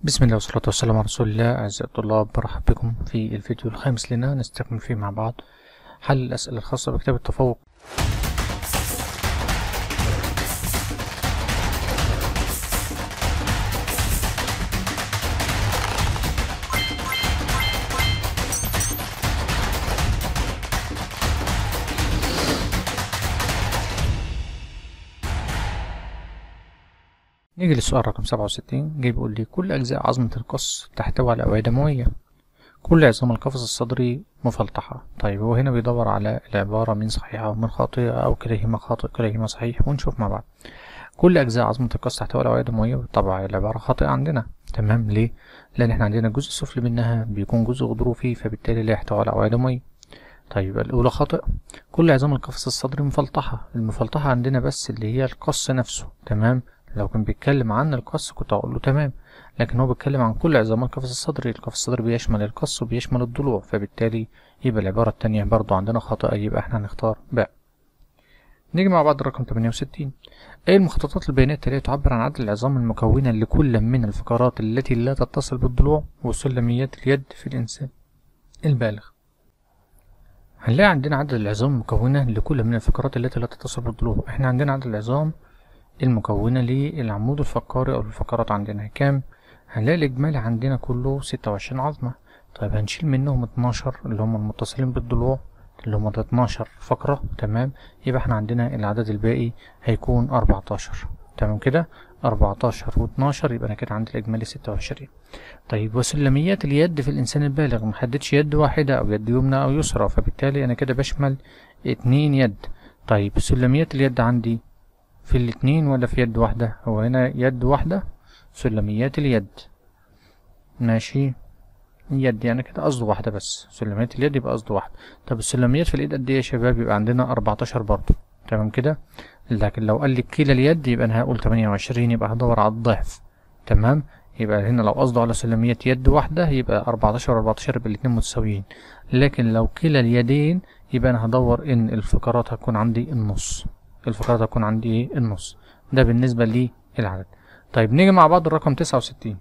بسم الله والصلاة والسلام على رسول الله أعزائي الطلاب برحب بكم في الفيديو الخامس لنا نستكمل فيه مع بعض حل الأسئلة الخاصة بكتاب التفوق نيجي للسؤال رقم سبعة وستين جاي بيقول لي كل أجزاء عظمة القص تحتوي على أوعية دموية كل عظام القفص الصدري مفلطحة طيب هو هنا بيدور على العبارة من صحيحة ومن خاطئة أو كليهما خاطئ كليهما صحيح ونشوف مع بعض كل أجزاء عظمة القص تحتوي على أوعية دموية طبعا العبارة خاطئة عندنا تمام ليه؟ لأن احنا عندنا الجزء السفلي منها بيكون جزء غضروفي فبالتالي لا يحتوي على أوعية دموية طيب الأولى خاطئة كل عظام القفص الصدري مفلطحة المفلطحة عندنا بس اللي هي القص نفسه تمام لو كان بيتكلم عن القص كنت هقول له تمام لكن هو بيتكلم عن كل عظام القفص الصدري القفص الصدري بيشمل القص وبيشمل الضلوع فبالتالي يبقى العبارة التانية برضو عندنا خاطئة يبقى احنا هنختار باء نيجي مع بعض الرقم 68 أي المخططات البيانية التالية تعبر عن عدد العظام المكونة لكل من الفقرات التي لا تتصل بالضلوع وسلميات اليد في الإنسان البالغ هنلاقي عندنا عدد العظام المكونة لكل من الفقرات التي لا تتصل بالضلوع احنا عندنا عدد العظام المكونة للعمود الفقري أو الفقرات عندنا كام؟ هنلاقي الإجمالي عندنا كله ستة وعشرين عظمة طيب هنشيل منهم اتناشر اللي هم المتصلين بالضلوع اللي هم اتناشر فقرة تمام يبقى احنا عندنا العدد الباقي هيكون أربعتاشر تمام كده أربعتاشر واتناشر يبقى أنا كده عندي الإجمالي ستة وعشرين طيب وسلميات اليد في الإنسان البالغ محددش يد واحدة أو يد يمنى أو يسرى فبالتالي أنا كده بشمل اتنين يد طيب سلميات اليد عندي في الاتنين ولا في يد واحدة هو هنا يد واحدة سلميات اليد ماشي يد يعني كده قصده واحدة بس سلميات اليد يبقى قصده واحدة طب السلميات في اليد قد ايه يا شباب يبقى عندنا أربعتاشر برضه تمام كده لكن لو قال لي كيلة اليد يبقى أنا هقول تمانية وعشرين يبقى هدور على الضعف تمام يبقى هنا لو قصده على سلميات يد واحدة يبقى أربعتاشر وأربعتاشر يبقى الاتنين متساويين لكن لو كلا اليدين يبقى أنا هدور إن الفقرات هتكون عندي النص الفقرات هتكون عندي ايه النص ده بالنسبة للعدد طيب نيجي مع بعض الرقم تسعة وستين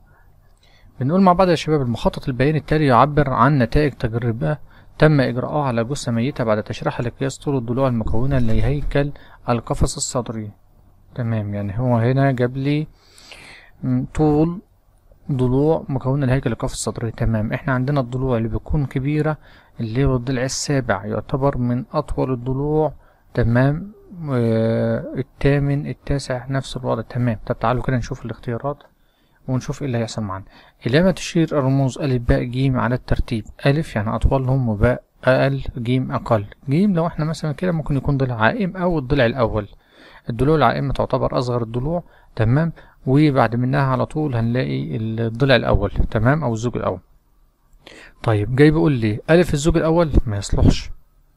بنقول مع بعض يا شباب المخطط البياني التالي يعبر عن نتائج تجربة تم إجراءها على جثة ميتة بعد تشريحها لقياس طول الضلوع المكونة لهيكل القفص الصدري تمام يعني هو هنا جاب لي طول ضلوع مكونة لهيكل القفص الصدري تمام احنا عندنا الضلوع اللي بتكون كبيرة اللي هو الضلع السابع يعتبر من أطول الضلوع تمام الثامن التاسع نفس الوضع تمام طب تعالوا كده نشوف الاختيارات ونشوف ايه اللي هيحصل معانا إلى تشير الرموز ألف باء جيم على الترتيب ألف يعني أطولهم وباء أقل جيم أقل جيم لو احنا مثلا كده ممكن يكون ضلع عائم أو الضلع الأول الضلوع العائمة تعتبر أصغر الضلوع تمام وبعد منها على طول هنلاقي الضلع الأول تمام أو الزوج الأول طيب جاي بيقول لي ألف الزوج الأول ما يصلحش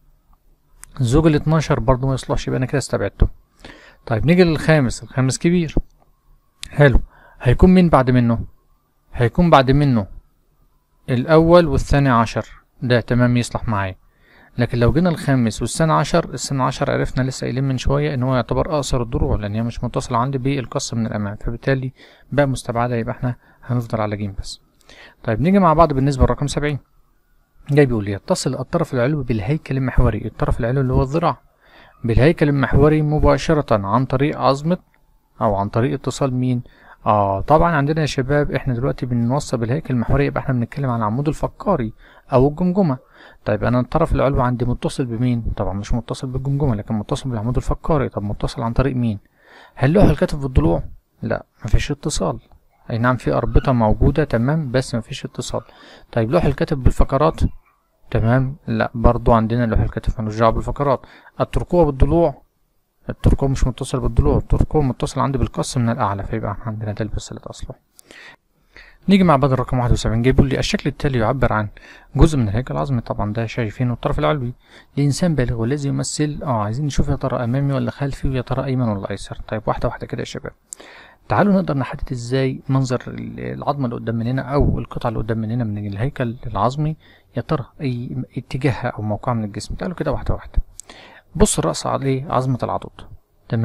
الزوج ال 12 برضه ما يصلحش يبقى انا كده استبعدته طيب نيجي للخامس الخامس كبير حلو هيكون مين بعد منه هيكون بعد منه الاول والثاني عشر ده تمام يصلح معايا لكن لو جينا الخامس والثاني عشر الثاني عشر عرفنا لسه قايلين من شويه ان هو يعتبر اقصر الضلوع لان هي مش متصله عندي بالقص من الامام فبالتالي بقى مستبعده يبقى احنا هنفضل على جيم بس طيب نيجي مع بعض بالنسبه لرقم سبعين جاي بيقول لي يتصل الطرف العلوي بالهيكل المحوري الطرف العلوي اللي هو الذراع بالهيكل المحوري مباشرة عن طريق عظمة أو عن طريق اتصال مين اه طبعا عندنا يا شباب احنا دلوقتي بنوصل بالهيكل المحوري يبقى احنا بنتكلم عن العمود الفقاري او الجمجمة طيب انا الطرف العلوي عندي متصل بمين طبعا مش متصل بالجمجمة لكن متصل بالعمود الفقاري طب متصل عن طريق مين هل لوح الكتف بالضلوع لا مفيش اتصال اي نعم في اربطه موجوده تمام بس مفيش اتصال طيب لوح الكتف بالفقرات تمام لا برضو عندنا لوح الكتف ملوش دعوه بالفقرات الترقوه بالضلوع الترقوه مش متصل بالضلوع الترقوه متصل عندي بالقص من الاعلى فيبقى عندنا ده بس اللي تصلح نيجي مع بعض الرقم 71 جاي بيقول لي الشكل التالي يعبر عن جزء من الهيكل العظمي طبعا ده شايفينه الطرف العلوي لانسان بالغ والذي يمثل اه عايزين نشوف يا ترى امامي ولا خلفي ويا ترى ايمن ولا ايسر طيب واحده واحده كده يا شباب تعالوا نقدر نحدد ازاي منظر العظمه اللي قدام مننا او القطعه اللي قدام مننا من الهيكل العظمي يا ترى اي اتجاهها او موقعها من الجسم تعالوا كده واحده واحده بص الراس عليه عظمه العضد تمام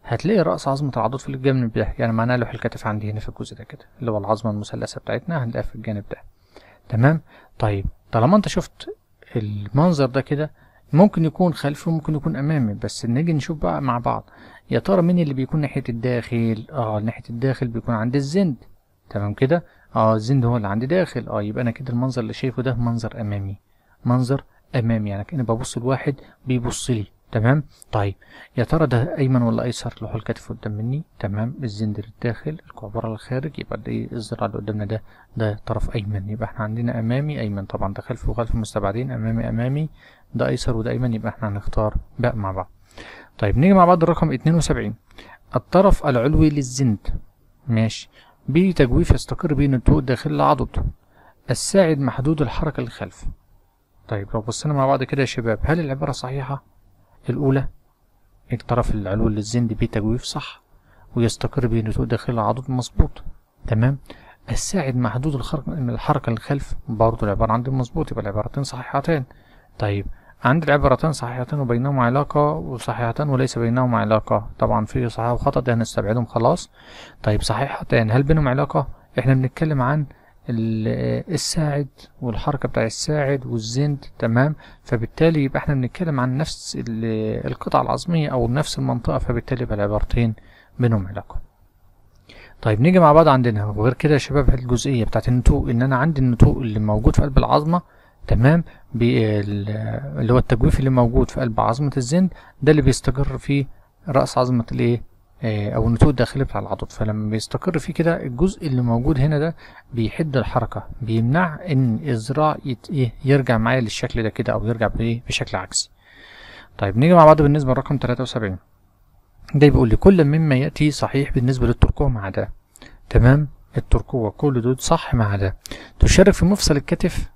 هتلاقي رأس عظمة العضد في الجانب ده يعني معناها لوح الكتف عندي هنا في الجزء ده كده اللي هو العظمة المثلثة بتاعتنا هنلاقيها في الجانب ده تمام طيب طالما انت شفت المنظر ده كده ممكن يكون خلفي وممكن يكون امامي بس نيجي نشوف بقى مع بعض يا ترى مين اللي بيكون ناحية الداخل اه ناحية الداخل بيكون عند الزند تمام كده اه الزند هو اللي عندي داخل اه يبقى انا كده المنظر اللي شايفه ده منظر امامي منظر امامي يعني كأني ببص لواحد بيبص لي تمام طيب يا ترى ده ايمن ولا ايسر لوح الكتف قدام مني تمام الزند للداخل الكعبره للخارج يبقى ده ايه الذراع اللي قدامنا ده ده طرف ايمن يبقى احنا عندنا امامي ايمن طبعا ده خلف وخلف مستبعدين امامي امامي ده ايسر وده ايمن يبقى احنا هنختار باء مع بعض طيب نيجي مع بعض الرقم 72 الطرف العلوي للزند ماشي بتجويف يستقر بين الضوء داخل العضد الساعد محدود الحركة للخلف طيب لو بصينا مع بعض كده يا شباب هل العبارة صحيحة؟ الأولى الطرف العلوي للزند بتجويف صح ويستقر بين الضوء داخل العضد مظبوط تمام الساعد محدود الحركة للخلف برضه العبارة عندي مظبوط يبقى العبارتين صحيحتان طيب عند العبارتان صحيحتان وبينهما علاقة وصحيحتان وليس بينهما علاقة طبعا في صحيح وخطأ ده هنستبعدهم خلاص طيب صحيحتان هل بينهم علاقة احنا بنتكلم عن الساعد والحركة بتاع الساعد والزند تمام فبالتالي يبقى احنا بنتكلم عن نفس القطعة العظمية او نفس المنطقة فبالتالي يبقى العبارتين بينهم علاقة طيب نيجي مع بعض عندنا وغير كده يا شباب الجزئية بتاعت النتوء ان انا عندي النتوء اللي موجود في قلب العظمة تمام اللي هو التجويف اللي موجود في قلب عظمة الزند ده اللي بيستقر في رأس عظمة الايه او النتوء الداخلي بتاع العضد فلما بيستقر فيه كده الجزء اللي موجود هنا ده بيحد الحركة بيمنع ان الذراع ايه يرجع معايا للشكل ده كده او يرجع بايه بشكل عكسي طيب نيجي مع بعض بالنسبة لرقم 73 ده بيقول لي كل مما يأتي صحيح بالنسبة للتركوة مع ده تمام التركوة كل دول صح مع ده تشارك في مفصل الكتف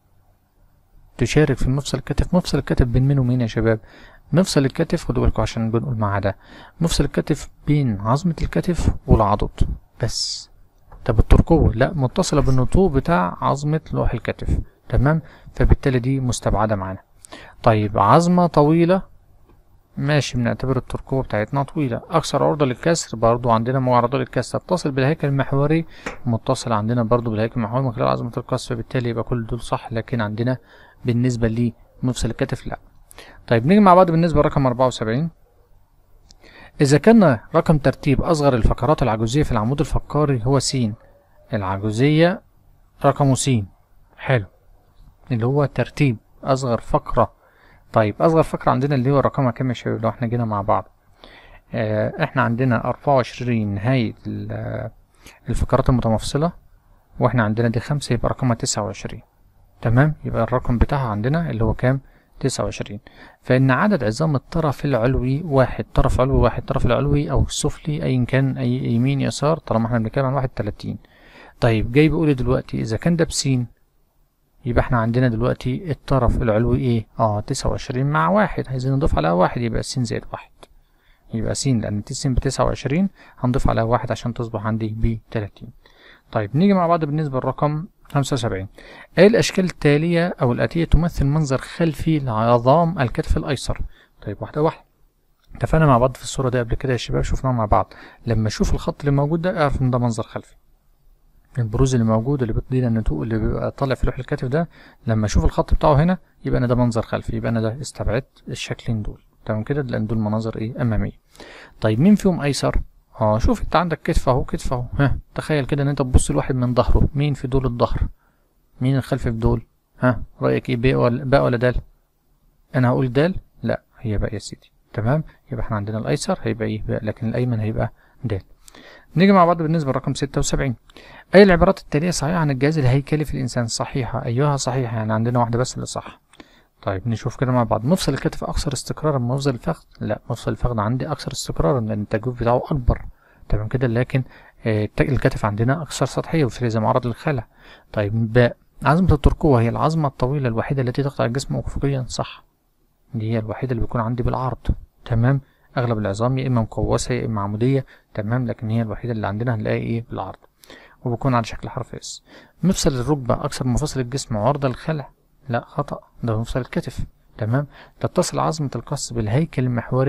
تشارك في مفصل الكتف مفصل الكتف بين مين ومين يا شباب مفصل الكتف خدوا بالكم عشان بنقول مع ده مفصل الكتف بين عظمة الكتف والعضد بس طب الترقوة لا متصلة بالنطوق بتاع عظمة لوح الكتف تمام فبالتالي دي مستبعدة معانا طيب عظمة طويلة ماشي بنعتبر الترقوة بتاعتنا طويلة أكثر عرضة للكسر برضو عندنا معرضة للكسر تتصل بالهيكل المحوري متصل عندنا برضو بالهيكل المحوري من خلال عظمة القص فبالتالي يبقى كل دول صح لكن عندنا بالنسبة لمفصل الكتف لا طيب نيجي مع بعض بالنسبة لرقم 74 إذا كان رقم ترتيب أصغر الفقرات العجوزية في العمود الفقري هو س العجوزية رقمه س حلو اللي هو ترتيب أصغر فقرة طيب أصغر فقرة عندنا اللي هو رقمها كام يا شباب لو احنا جينا مع بعض اه احنا عندنا أربعة وعشرين نهاية الفقرات المتمفصلة واحنا عندنا دي خمسة يبقى رقمها تسعة وعشرين تمام يبقى الرقم بتاعها عندنا اللي هو كام تسعة وعشرين فإن عدد عظام الطرف العلوي واحد طرف علوي واحد طرف العلوي أو السفلي أيا كان أي يمين يسار طالما احنا بنتكلم عن واحد تلاتين طيب جاي بيقول دلوقتي إذا كان ده بسين يبقى احنا عندنا دلوقتي الطرف العلوي ايه اه تسعة وعشرين مع واحد عايزين نضيف عليها واحد يبقى س زائد واحد يبقى س لأن س بتسعة وعشرين هنضيف عليها واحد عشان تصبح عندي بتلاتين طيب نيجي مع بعض بالنسبة للرقم خمسة وسبعين أي الأشكال التالية أو الآتية تمثل منظر خلفي لعظام الكتف الأيسر طيب واحدة واحدة اتفقنا مع بعض في الصورة دي قبل كده يا شباب شفناها مع بعض لما أشوف الخط اللي موجود ده أعرف إن ده منظر خلفي البروز اللي موجود اللي بتدينا النتوء اللي بيبقى طالع في لوح الكتف ده لما أشوف الخط بتاعه هنا يبقى أنا ده منظر خلفي يبقى أنا ده استبعدت الشكلين دول تمام كده لأن دول مناظر إيه أمامية طيب مين فيهم أيسر؟ اه شوف انت عندك كتف اهو كتف اهو ها تخيل كده ان انت تبص لواحد من ظهره مين في دول الظهر مين الخلف في دول ها رايك ايه باء ولا باء ولا دال انا هقول دال لا هي باء يا سيدي تمام يبقى احنا عندنا الايسر هيبقى ايه باء لكن الايمن هيبقى دال نيجي مع بعض بالنسبه لرقم 76 اي العبارات التاليه صحيحه عن الجهاز الهيكلي في الانسان صحيحه ايها صحيحه يعني عندنا واحده بس اللي صح طيب نشوف كده مع بعض مفصل الكتف اكثر استقرارا من مفصل الفخذ لا مفصل الفخذ عندي اكثر استقرارا لان التجويف بتاعه اكبر تمام كده لكن آه الكتف عندنا اكثر سطحيه وفي زي معرض للخلع طيب باء عظمة الترقوة هي العظمة الطويلة الوحيدة التي تقطع الجسم أفقيا صح دي هي الوحيدة اللي بيكون عندي بالعرض تمام أغلب العظام يا إما مقوسة يا إما عمودية تمام لكن هي الوحيدة اللي عندنا هنلاقي إيه بالعرض وبيكون على شكل حرف اس مفصل الركبة أكثر مفاصل الجسم عرضة للخلع لا خطأ ده مفصل الكتف تمام تتصل عظمة القص بالهيكل المحوري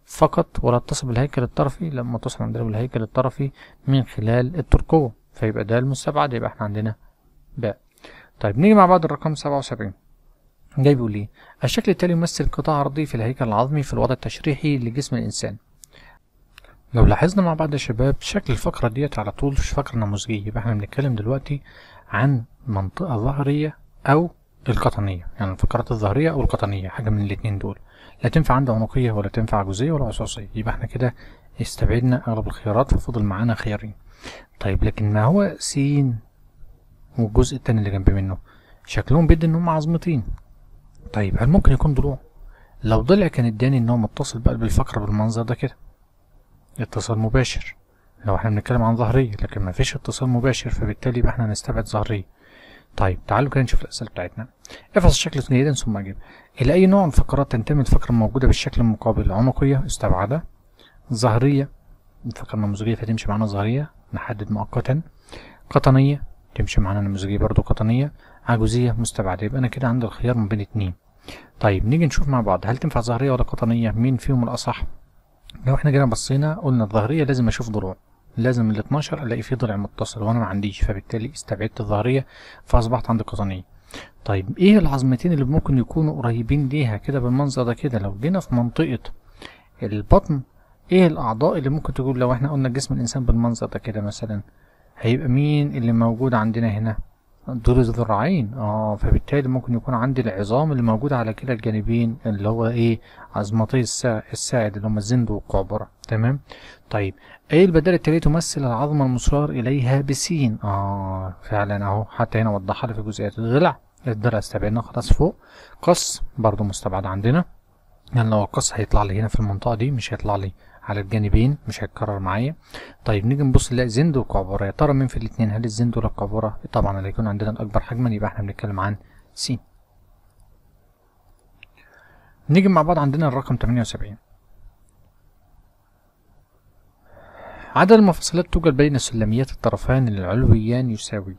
فقط ولا اتصل بالهيكل الطرفي لما اتصل عندنا بالهيكل الطرفي من خلال الترقوة فيبقى ده المستبعد يبقى احنا عندنا باء طيب نيجي مع بعض الرقم سبعة وسبعين جاي بيقول ايه الشكل التالي يمثل قطاع عرضي في الهيكل العظمي في الوضع التشريحي لجسم الإنسان لو لاحظنا مع بعض يا شباب شكل الفقرة ديت على طول مش فقرة نموذجية يبقى احنا بنتكلم دلوقتي عن منطقة ظهرية أو القطنية يعني الفقرات الظهرية أو القطنية حاجة من الاتنين دول لا تنفع عند عنقية ولا تنفع جزئية ولا عصاصية يبقى احنا كده استبعدنا أغلب الخيارات ففضل معانا خيارين طيب لكن ما هو س والجزء التاني اللي جنب منه شكلهم بيدي ان هم عظمتين طيب هل ممكن يكون ضلوع لو ضلع كان اداني ان هو متصل بقلب الفقرة بالمنظر ده كده اتصال مباشر لو احنا بنتكلم عن ظهرية لكن ما فيش اتصال مباشر فبالتالي يبقى احنا هنستبعد ظهرية طيب تعالوا كده نشوف الأسئلة بتاعتنا افحص الشكل جيدا ثم أجيب إلى أي نوع من الفقرات تنتمي الفقرة الموجودة بالشكل المقابل عنقية استبعدها ظهرية الفقرة النموذجية فتمشي معانا ظهرية نحدد مؤقتا قطنية تمشي معانا نموذجية برضو قطنية عجوزية مستبعدة يبقى أنا كده عندي الخيار من بين اتنين طيب نيجي نشوف مع بعض هل تنفع ظهرية ولا قطنية مين فيهم الأصح لو احنا جينا بصينا قلنا الظهرية لازم أشوف ضلوع لازم ال 12 الاقي فيه ضلع متصل وانا ما عنديش فبالتالي استبعدت الظهريه فاصبحت عندي قطنيه طيب ايه العظمتين اللي ممكن يكونوا قريبين ليها كده بالمنظر ده كده لو جينا في منطقه البطن ايه الاعضاء اللي ممكن تقول لو احنا قلنا جسم الانسان بالمنظر ده كده مثلا هيبقى مين اللي موجود عندنا هنا دول الذراعين اه فبالتالي ممكن يكون عندي العظام اللي موجودة على كلا الجانبين اللي هو ايه عظمتي السا... الساعد اللي هم الزند والقعبرة تمام طيب ايه البدال التالية تمثل العظمة المصار اليها بسين اه فعلا اهو حتى هنا وضحها لي في جزئيات الضلع الضلع استبعدنا خلاص فوق قص برضو مستبعد عندنا يعني لو القص هيطلع لي هنا في المنطقة دي مش هيطلع لي على الجانبين مش هيتكرر معايا طيب نيجي نبص نلاقي زند وقعبرة يا ترى مين في الاتنين هل الزند ولا القعبرة طبعا اللي يكون عندنا الأكبر حجما يبقى احنا بنتكلم عن س نيجي مع بعض عندنا الرقم 78 عدد المفاصلات توجد بين سلميات الطرفان العلويان يساوي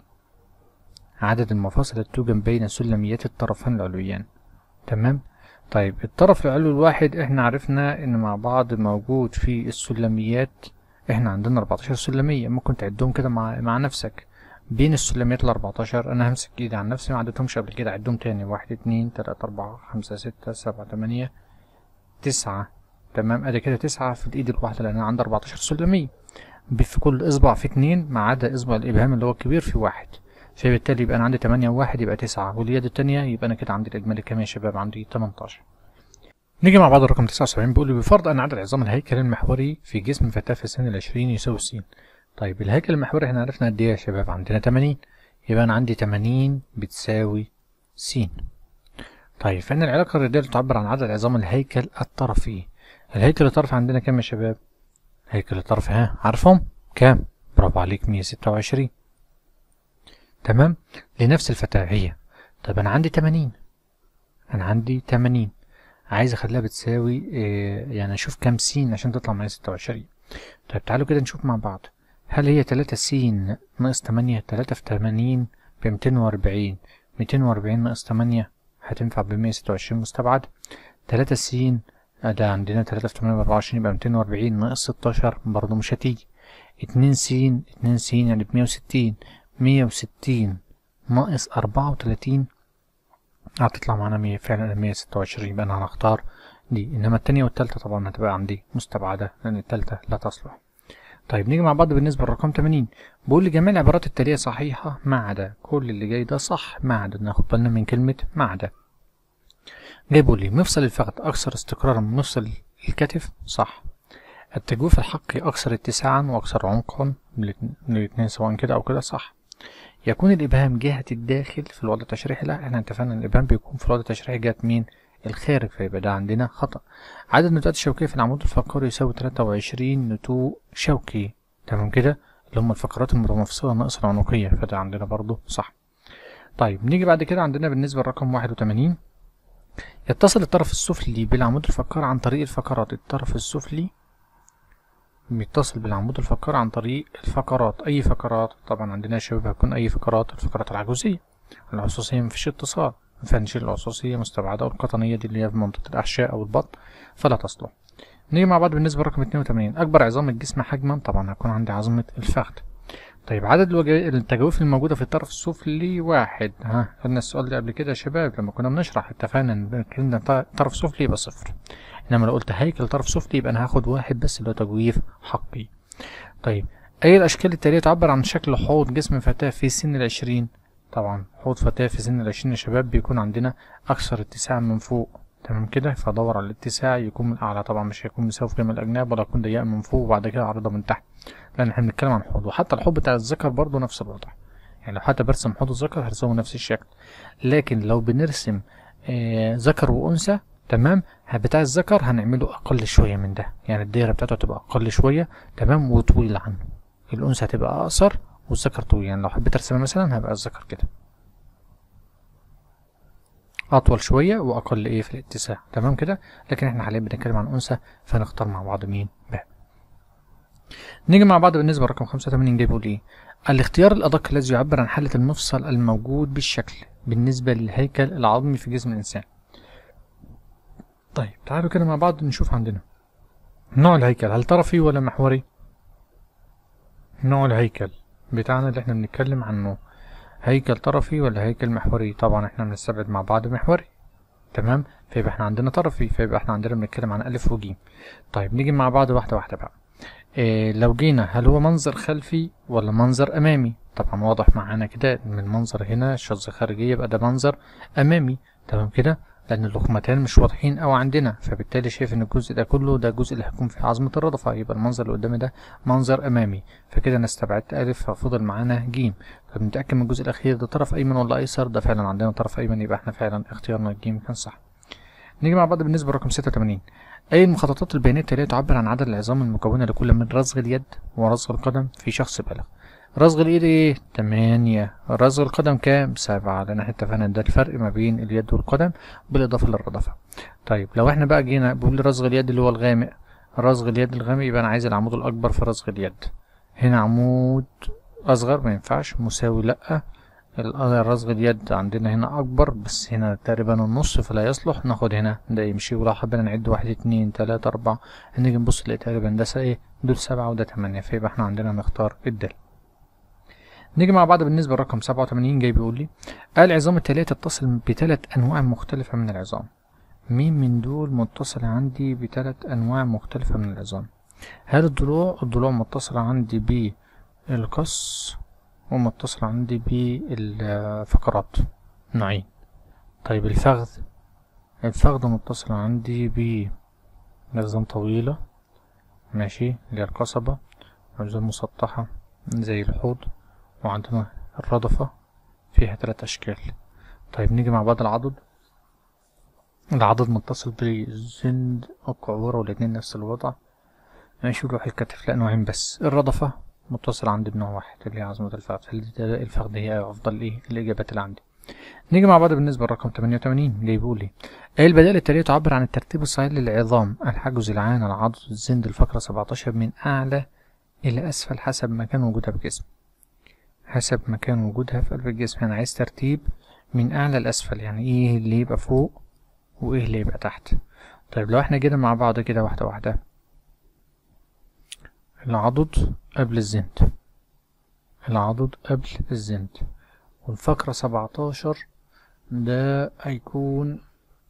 عدد المفاصل التي توجد بين سلميات الطرفان العلويان تمام طيب الطرف العلوي الواحد احنا عرفنا ان مع بعض موجود في السلميات احنا عندنا 14 سلمية ممكن تعدهم كده مع, مع نفسك بين السلميات ال 14 انا همسك ايدي عن نفسي ما عدتهمش قبل كده اعدهم تاني واحد اتنين تلاتة اربعة خمسة ستة سبعة تمانية تسعة تمام ادي كده تسعة في الايد الواحدة لان انا عندي 14 سلمية في كل اصبع في اتنين ما عدا اصبع الابهام اللي هو الكبير في واحد فبالتالي يبقى انا عندي تمانية وواحد يبقى تسعة واليد التانية يبقى انا كده عندي الاجمالي كام يا شباب عندي 18 نيجي مع بعض الرقم 79 بيقول لي بفرض ان عدد عظام الهيكل المحوري في جسم فتاة في سن العشرين يساوي س طيب الهيكل المحوري احنا عرفنا قد ايه يا شباب عندنا 80 يبقى انا عندي 80 بتساوي س طيب فان العلاقة الرياضية تعبر عن عدد عظام الهيكل الطرفي الهيكل الطرفي عندنا كام يا شباب هيكل الطرف ها عارفهم كام برافو عليك 126 تمام لنفس الفتاة هي طب انا عندي 80 انا عندي 80 عايز اخليها بتساوي إيه يعني اشوف كام س عشان تطلع معايا 26 طيب تعالوا كده نشوف مع بعض هل هي 3 س ناقص 8 3 في 80 ب 240 240 ناقص 8 هتنفع ب 126 مستبعد 3 س ده عندنا 3 في 8 ب 24 يبقى 240 ناقص 16 برضه مش هتيجي 2 س 2 س يعني ب 160 160 ناقص 34 هتطلع معانا مية فعلا مية ستة وعشرين يبقى أنا هنختار دي إنما التانية والتالتة طبعا هتبقى عندي مستبعدة لأن التالتة لا تصلح طيب نيجي مع بعض بالنسبة للرقم 80 بقول لي جميع العبارات التالية صحيحة ما عدا كل اللي جاي ده صح ما عدا ناخد بالنا من كلمة ما عدا جاي بيقول لي مفصل الفخذ أكثر استقرارا من مفصل الكتف صح التجويف الحقي أكثر اتساعا وأكثر عمقا الاتنين سواء كده أو كده صح يكون الإبهام جهة الداخل في الوضع التشريحي لا احنا اتفقنا ان الإبهام بيكون في الوضع التشريحي جهة مين الخارج فيبقى ده عندنا خطأ عدد النتوءات الشوكية في العمود الفقري يساوي 23 نتوء شوكي تمام كده اللي هم الفقرات المتمفصلة ناقص العنقية فده عندنا برضو صح طيب نيجي بعد كده عندنا بالنسبة لرقم 81 يتصل الطرف السفلي بالعمود الفقري عن طريق الفقرات الطرف السفلي بيتصل بالعمود الفقري عن طريق الفقرات اي فقرات طبعا عندنا يا شباب هتكون اي فقرات الفقرات العجوزيه العصوصيه مفيش اتصال فنشيل العصوصيه مستبعده والقطنيه دي اللي هي في منطقه الاحشاء او البطن فلا تصلح نيجي مع بعض بالنسبة لرقم 82 أكبر عظام الجسم حجما طبعا هيكون عندي عظمة الفخذ طيب عدد الوجه... التجاويف الموجودة في الطرف السفلي واحد ها قلنا السؤال ده قبل كده يا شباب لما كنا بنشرح اتفقنا ان كلمة طرف سفلي يبقى صفر انما لو قلت هيكل طرف سفلي يبقى انا هاخد واحد بس اللي هو تجويف حقي طيب اي الاشكال التالية تعبر عن شكل حوض جسم فتاة في سن العشرين طبعا حوض فتاة في سن العشرين يا شباب بيكون عندنا اكثر اتساعا من فوق تمام كده فادور على الاتساع يكون من الاعلى طبعا مش هيكون مساوي في قيم الاجناب ولا يكون ضيق من فوق وبعد كده عريضه من تحت لان احنا بنتكلم عن حوض وحتى الحوض بتاع الذكر برضه نفس الوضع يعني لو حتى برسم حوض الذكر هرسمه نفس الشكل لكن لو بنرسم آه ذكر وانثى تمام بتاع الذكر هنعمله اقل شويه من ده يعني الدايره بتاعته هتبقى اقل شويه تمام وطويل عنه الانثى هتبقى اقصر والذكر طويل يعني لو حبيت ارسمها مثلا هيبقى الذكر كده اطول شويه واقل ايه في الاتساع تمام كده لكن احنا حاليا بنتكلم عن انثى فنختار مع بعض مين باء نيجي مع بعض بالنسبه لرقم 85 جاي بيقول ايه الاختيار الادق الذي يعبر عن حاله المفصل الموجود بالشكل بالنسبه للهيكل العظمي في جسم الانسان طيب تعالوا كده مع بعض نشوف عندنا نوع الهيكل هل طرفي ولا محوري نوع الهيكل بتاعنا اللي احنا بنتكلم عنه هيكل طرفي ولا هيكل محوري طبعا احنا بنستبعد مع بعض محوري تمام فيبقى احنا عندنا طرفي فيبقى احنا عندنا بنتكلم عن الف وجيم طيب نيجي مع بعض واحده واحده بقى إيه لو جينا هل هو منظر خلفي ولا منظر امامي طبعا واضح معانا كده من المنظر هنا الشظ خارجيه يبقى ده منظر امامي تمام كده لان اللقمتين مش واضحين او عندنا فبالتالي شايف ان الجزء ده كله ده الجزء اللي هيكون في عظمه الرضفه يبقى المنظر اللي قدامي ده منظر امامي فكده انا استبعدت الف ففضل معانا جيم فبنتاكد من الجزء الاخير ده طرف ايمن ولا ايسر ده فعلا عندنا طرف ايمن يبقى احنا فعلا اختيارنا الجيم كان صح نيجي مع بعض بالنسبه لرقم 86 اي المخططات البيانيه التاليه تعبر عن عدد العظام المكونه لكل من رصغ اليد ورصغ القدم في شخص بالغ رصغ الايد ايه تمانية رصغ القدم كام سبعة لان احنا اتفقنا ده الفرق ما بين اليد والقدم بالاضافة للردفة طيب لو احنا بقى جينا بقول رصغ اليد اللي هو الغامق رصغ اليد الغامق يبقى انا عايز العمود الاكبر في رصغ اليد هنا عمود اصغر ما ينفعش مساوي لا الرصغ اليد عندنا هنا اكبر بس هنا تقريبا النص فلا يصلح ناخد هنا ده يمشي ولو حبينا نعد واحد اتنين تلاتة اربعة هنيجي نبص نلاقي تقريبا ده ايه دول سبعة وده تمانية فيبقى احنا عندنا نختار الدال نيجي مع بعض بالنسبة لرقم سبعة وتمانين جاي بيقول لي العظام التالية تتصل بثلاث أنواع مختلفة من العظام مين من دول متصل عندي بثلاث أنواع مختلفة من العظام هل الضلوع الضلوع متصلة عندي بالقص ومتصلة عندي بالفقرات نوعين طيب الفخذ الفخذ متصلة عندي بعظام طويلة ماشي اللي هي القصبة عظام مسطحة زي الحوض وعندنا الردفة فيها تلات أشكال طيب نيجي مع بعض العضد العضد متصل بالزند القعورة والاتنين نفس الوضع ماشي وروح الكتف لا نوعين بس الردفة متصلة عندي بنوع واحد اللي هي عظمة الفخذ الفخذ هي أفضل إيه الإجابات اللي عندي نيجي مع بعض بالنسبة لرقم 88 جاي بيقول لي ايه البدائل التالية تعبر عن الترتيب الصحيح للعظام الحجز العانة العضد الزند الفقرة 17 من أعلى إلى أسفل حسب مكان وجودها في الجسم حسب مكان وجودها في قلب الجسم أنا عايز ترتيب من أعلى لأسفل يعني إيه اللي يبقى فوق وإيه اللي يبقى تحت طيب لو احنا جينا مع بعض كده واحدة واحدة العضد قبل الزند العضد قبل الزند والفقرة سبعتاشر ده هيكون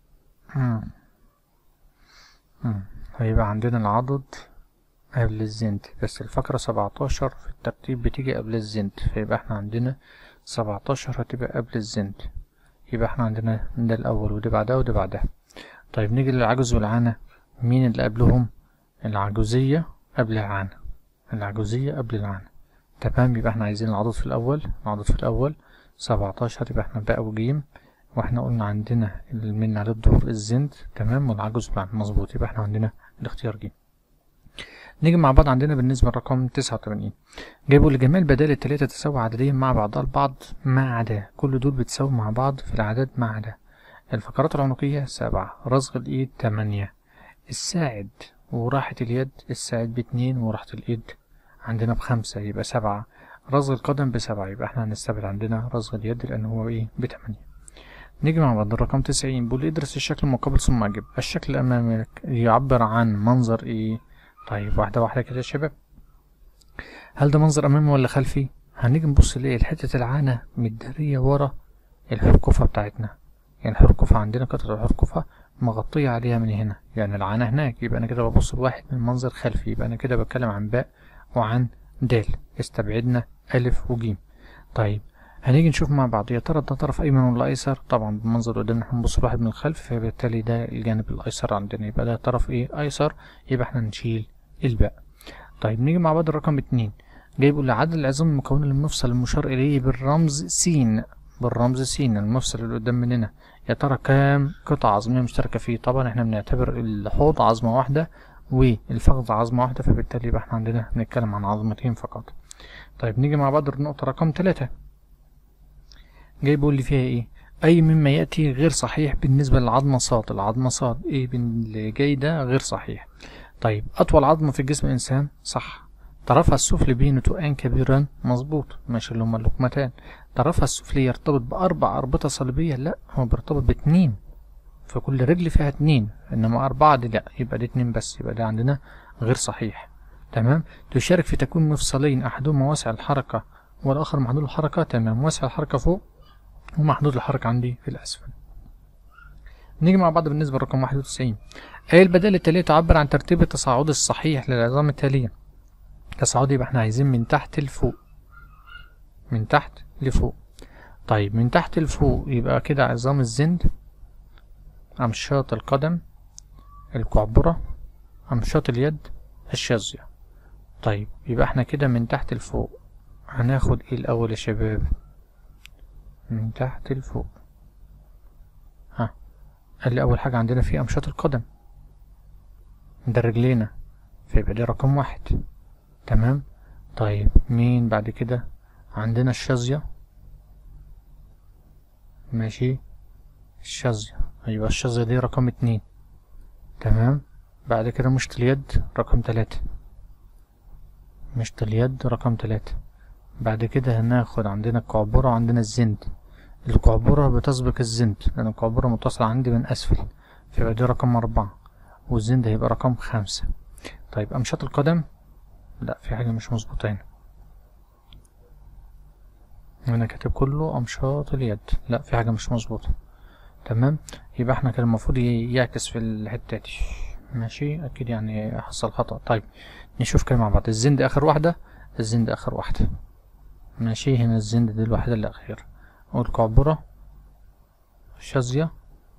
هيبقى عندنا العضد قبل الزند بس الفقرة سبعتاشر في الترتيب بتيجي قبل الزند فيبقى احنا عندنا سبعتاشر هتبقى قبل الزند يبقى احنا عندنا ده الأول وده بعدها وده بعدها طيب نيجي للعجز والعانة مين اللي قبلهم العجوزية قبل العانة العجوزية قبل العانة تمام يبقى احنا عايزين العضد في الأول العضد في الأول سبعتاشر يبقى احنا باء وجيم واحنا قلنا عندنا من عليه الدور الزند تمام والعجز والعانة مظبوط يبقى احنا عندنا الاختيار جيم نيجي مع بعض عندنا بالنسبة لرقم تسعة وتمانين جايبوا لجميع البدائل التلاتة تساوي عدديا مع بعضها البعض ما عدا كل دول بتساوي مع بعض في الأعداد ما عدا الفقرات العنقية سبعة رصغ الإيد تمانية الساعد وراحة اليد الساعد باتنين وراحة الإيد عندنا بخمسة يبقى سبعة رصغ القدم بسبعة يبقى احنا هنستبعد عندنا رصغ اليد لأن هو إيه بتمانية نيجي مع بعض الرقم تسعين بيقول ادرس الشكل المقابل ثم اجب الشكل الامامي يعبر عن منظر ايه طيب واحدة واحدة كده يا شباب هل ده منظر امامي ولا خلفي هنيجي نبص نلاقي حتة العانة متدارية ورا الحركفة بتاعتنا يعني الحركفة عندنا قطعة الحركفة مغطية عليها من هنا يعني العانة هناك يبقى أنا كده ببص لواحد من منظر خلفي يبقى أنا كده بتكلم عن باء وعن دال استبعدنا ألف وجيم طيب هنيجي نشوف مع بعض يا ترى ده طرف أيمن ولا أيسر طبعا بالمنظر قدامنا احنا بنبص لواحد من الخلف فبالتالي ده الجانب الأيسر عندنا يبقى ده طرف إيه أيسر يبقى احنا نشيل الباء طيب نيجي مع بعض الرقم اتنين جاي بيقول لي عدد العظام المكونة للمفصل المشار إليه بالرمز س بالرمز س المفصل اللي قدام مننا يا ترى كام قطعة عظمية مشتركة فيه طبعا احنا بنعتبر الحوض عظمة واحدة والفخذ عظمة واحدة فبالتالي يبقى احنا عندنا بنتكلم عن عظمتين فقط طيب نيجي مع بعض النقطة رقم تلاتة جاي بيقول لي فيها ايه اي مما يأتي غير صحيح بالنسبة للعظمة صاد العظمة صاد ايه اللي جاي ده غير صحيح طيب اطول عظمة في جسم الانسان صح طرفها السفلي بين نتوءان كبيران مظبوط ماشي اللي هما اللقمتان طرفها السفلي يرتبط بأربع أربطة صليبية لا هو بيرتبط باتنين فكل رجل فيها اتنين إنما أربعة دي لا يبقى دي اتنين بس يبقى ده عندنا غير صحيح تمام تشارك في تكوين مفصلين أحدهما واسع الحركة والآخر محدود الحركة تمام واسع الحركة فوق ومحدود الحركة عندي في الأسفل نيجي مع بعض بالنسبة لرقم واحد وتسعين أي البدائل التالية تعبر عن ترتيب التصاعد الصحيح للعظام التالية تصاعد يبقى احنا عايزين من تحت لفوق من تحت لفوق طيب من تحت لفوق يبقى كده عظام الزند أمشاط القدم الكعبرة أمشاط اليد الشاذية طيب يبقى احنا كده من تحت لفوق هناخد ايه الأول يا شباب من تحت لفوق ها قال لي أول حاجة عندنا في أمشاط القدم ده رجلينا فيبقى دي رقم واحد تمام طيب مين بعد كده عندنا الشاذية ماشي الشاذية أيوة الشاذية دي رقم اتنين تمام بعد كده مشط اليد رقم تلاتة مشط اليد رقم تلاتة بعد كده هناخد عندنا الكعبرة وعندنا الزند الكعبرة بتسبق الزند لأن الكعبرة متصلة عندي من أسفل فيبقى دي رقم أربعة والزند هيبقى رقم خمسة طيب أمشاط القدم لا في حاجة مش مظبوطة هنا هنا كاتب كله أمشاط اليد لا في حاجة مش مظبوطة تمام يبقى احنا كان المفروض يعكس في الحتة دي ماشي أكيد يعني حصل خطأ طيب نشوف كده مع بعض الزند آخر واحدة الزند آخر واحدة ماشي هنا الزند دي الوحيدة اللي أخيرة والكعبرة الشاذية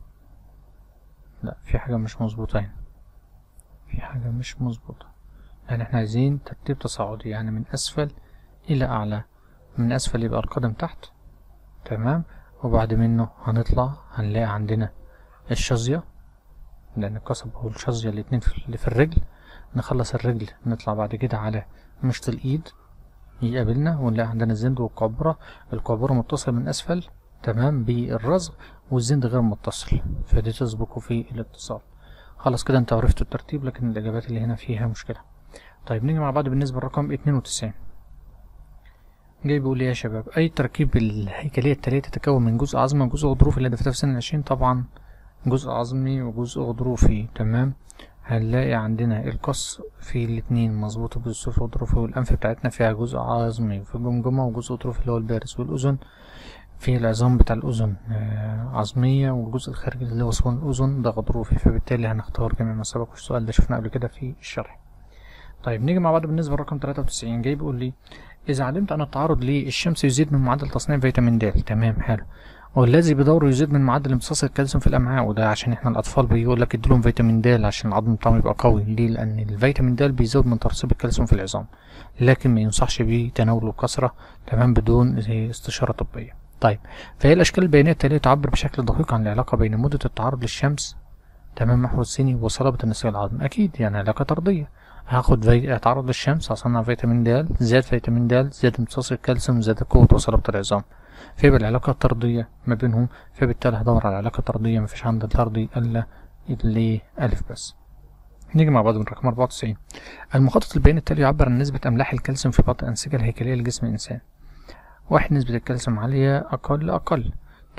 لا في حاجة مش مظبوطة هنا في حاجة مش مظبوطة يعني احنا عايزين ترتيب تصاعدي يعني من أسفل إلى أعلى من أسفل يبقى القدم تحت تمام وبعد منه هنطلع هنلاقي عندنا الشظية لأن القصب والشظية الاتنين اللي في الرجل نخلص الرجل نطلع بعد كده على مشط الإيد يقابلنا ونلاقي عندنا الزند والقعبرة القعبرة متصل من أسفل تمام بالرزق والزند غير متصل فدي تسبقه في الاتصال خلاص كده انت عرفتوا الترتيب لكن الإجابات اللي هنا فيها مشكلة طيب نيجي مع بعض بالنسبة لرقم اتنين وتسعين جاي بيقول لي يا شباب أي تركيب الهيكلية التالية تتكون من جزء عظمي وجزء غضروفي اللي دفتها في سنة العشرين طبعا جزء عظمي وجزء غضروفي تمام هنلاقي عندنا القص في الاتنين مظبوط الجزء السفلي والغضروفي والأنف بتاعتنا فيها جزء عظمي وفي الجمجمة وجزء غضروفي اللي هو البارز والأذن في العظام بتاع الأذن عظمية والجزء الخارجي اللي هو صون الأذن ده غضروفي فبالتالي هنختار جميع ما سبق والسؤال ده شفناه قبل كده في الشرح طيب نيجي مع بعض بالنسبة لرقم 93 جاي بيقول لي إذا علمت أن التعرض للشمس يزيد من معدل تصنيع فيتامين د تمام حلو والذي بدوره يزيد من معدل امتصاص الكالسيوم في الأمعاء وده عشان احنا الأطفال بيقول لك اديلهم فيتامين د عشان العظم بتاعهم يبقى قوي ليه لأن الفيتامين د بيزود من ترسيب الكالسيوم في العظام لكن ما ينصحش بيه تناوله بكثرة تمام بدون استشارة طبية طيب فهي الأشكال البيانية التالية تعبر بشكل دقيق عن العلاقة بين مدة التعرض للشمس تمام محور السيني وصلابة النسيج العظمي أكيد يعني علاقة طردية هاخد في... اتعرض للشمس هصنع فيتامين د زيادة فيتامين د زيادة امتصاص الكالسيوم زيادة قوة وصلابة العظام فيبقى العلاقة الطردية ما بينهم فبالتالي هدور على علاقة طردية مفيش عند الطردي إلا اللي ألف بس نيجي مع بعض من رقم 94 المخطط البياني التالي يعبر عن نسبة أملاح الكالسيوم في بعض الأنسجة الهيكلية لجسم الإنسان واحد نسبة الكالسيوم عالية أقل أقل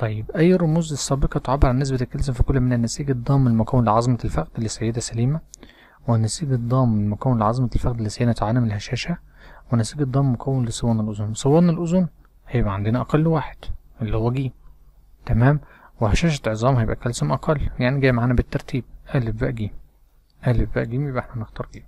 طيب أي رموز السابقة تعبر عن نسبة الكالسيوم في كل من النسيج الضام المكون لعظمة الفخذ لسيدة سليمة والنسيج الضام المكون لعظمة الفخذ لسيدة تعاني من الهشاشة والنسيج الضام مكون لصوان الأذن صوان الأذن هيبقى عندنا أقل واحد اللي هو ج تمام وهشاشة عظام هيبقى الكالسيوم أقل يعني جاي معانا بالترتيب ألف باء ج ألف باء ج يبقى احنا نختار ج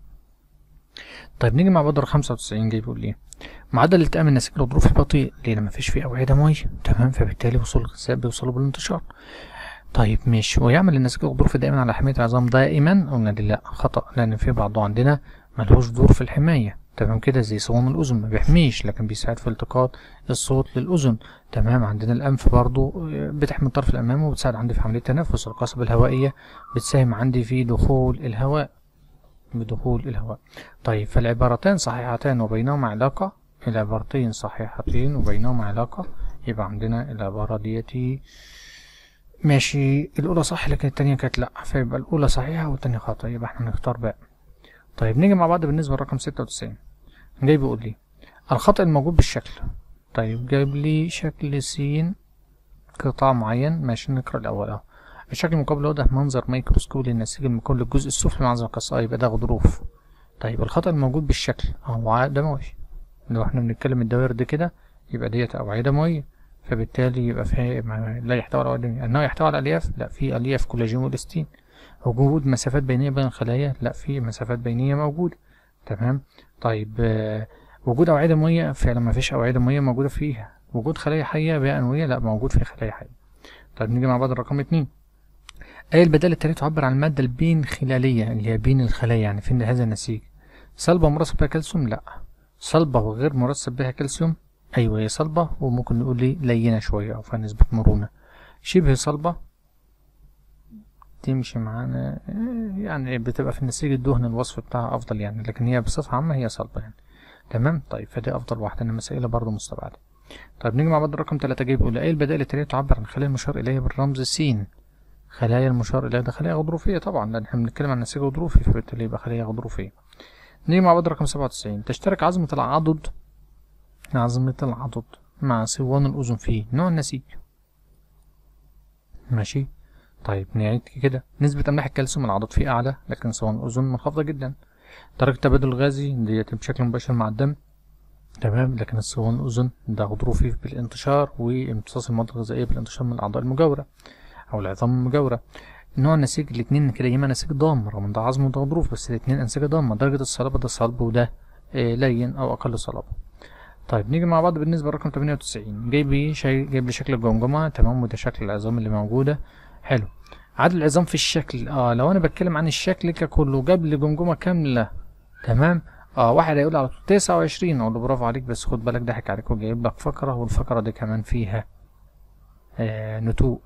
طيب نيجي مع بدر خمسة وتسعين جاي بيقول ايه معدل التئام النسيج الغضروفي بطيء ليه ما فيش فيه أوعية دموية تمام فبالتالي وصول الغذاء بيوصلوا بالانتشار طيب ماشي ويعمل النسيج الغضروفي دائما على حماية العظام دائما قلنا دي لا خطأ لأن في بعضه عندنا ملهوش دور في الحماية تمام كده زي صوان الأذن ما بيحميش لكن بيساعد في التقاط الصوت للأذن تمام عندنا الأنف برضو بتحمي الطرف الأمامي وبتساعد عندي في عملية التنفس القصبة الهوائية بتساهم عندي في دخول الهواء بدخول الهواء طيب فالعبارتان صحيحتان وبينهما علاقة العبارتين صحيحتين وبينهما علاقة يبقى عندنا العبارة ديتي ماشي الأولى صح لكن التانية كانت لأ فيبقى الأولى صحيحة والتانية خاطئة يبقى احنا نختار باء طيب نيجي مع بعض بالنسبة لرقم ستة وتسعين جاي بيقول لي الخطأ الموجود بالشكل طيب جايب لي شكل س قطاع معين ماشي نقرأ الأول أهو الشكل المقابل ده منظر ميكروسكوبي للنسيج المكون للجزء السفلي من عظم القصة يبقى ده غضروف طيب الخطأ الموجود بالشكل أهو دموي لو احنا بنتكلم الدوائر دي كده يبقى ديت أوعية دموية فبالتالي يبقى فيها لا يحتوي على أوعية أنه يحتوي على ألياف لا في ألياف كولاجين والإستين وجود مسافات بينية بين الخلايا لا في مسافات بينية موجودة تمام طيب آه وجود أوعية دموية فعلا ما فيش أوعية دموية موجودة فيها وجود خلايا حية بيئة أنوية لا موجود في خلايا حية طيب نيجي مع بعض الرقم اتنين أي البدائل التالية تعبر عن المادة البين خلالية اللي هي بين الخلايا يعني فين هذا النسيج صلبة مرسب بها كالسيوم لا صلبة وغير مرسب بها كالسيوم أيوة هي صلبة وممكن نقول لي لينة شوية أو فيها نسبة مرونة شبه صلبة تمشي معانا يعني بتبقى في النسيج الدهن الوصف بتاعها أفضل يعني لكن هي بصفة عامة هي صلبة يعني تمام طيب فدي أفضل واحدة إنما مسائل برضه مستبعدة طيب نيجي مع بعض الرقم تلاتة جاي بيقول أي البدائل التالية تعبر عن خلايا المشار إليها بالرمز س خلايا المشار إليها ده خلايا غضروفية طبعا لأن احنا بنتكلم عن نسيج غضروفي فبالتالي يبقى خلايا غضروفية نيجي مع بعض رقم سبعة وتسعين تشترك عظمة العضد عظمة العضد مع صوان الأذن فيه نوع النسيج ماشي طيب نعيد كده نسبة أملاح الكالسيوم العضد فيه أعلى لكن صوان الأذن منخفضة جدا درجة تبادل الغازي ديت بشكل مباشر مع الدم تمام لكن الصوان الأذن ده غضروفي بالانتشار وامتصاص المواد الغذائية بالانتشار من الأعضاء المجاورة أو العظام المجاورة نوع النسيج الاتنين كده يما نسيج ضام رغم ده عظم وده غضروف بس الاتنين أنسجة ضامة درجة الصلابة ده صلب وده آه لين أو أقل صلابة طيب نيجي مع بعض بالنسبة لرقم تمانية وتسعين جايب لي شيء جايب لي شكل الجمجمة تمام وده شكل العظام اللي موجودة حلو عدد العظام في الشكل اه لو انا بتكلم عن الشكل ككله جاب لي جمجمة كاملة تمام اه واحد هيقول على تسعة وعشرين اقول له برافو عليك بس خد بالك ضحك عليك وجايب لك فقرة والفقرة دي كمان فيها آه نتوء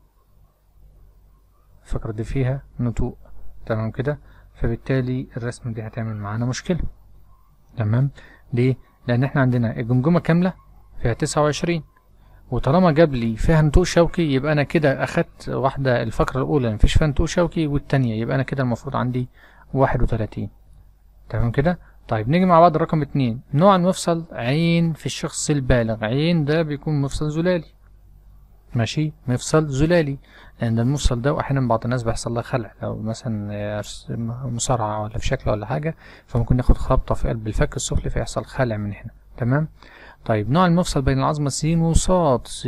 الفقرة دي فيها نتوء تمام كده فبالتالي الرسم دي هتعمل معانا مشكلة تمام ليه لان احنا عندنا الجمجمة كاملة فيها تسعة وعشرين وطالما جاب لي فيها نتوء شوكي يبقى انا كده اخدت واحدة الفقرة الاولى مفيش فيها نتوء شوكي والتانية يبقى انا كده المفروض عندي واحد وتلاتين تمام كده طيب نيجي مع بعض رقم اتنين نوع المفصل عين في الشخص البالغ عين ده بيكون مفصل زلالي ماشي مفصل زلالي لان المفصل ده احيانا بعض الناس بيحصل لها خلع لو مثلا مصارعة ولا في شكل ولا حاجة فممكن ناخد خبطة في قلب الفك السفلي فيحصل خلع من هنا تمام طيب نوع المفصل بين العظمة س وصاد س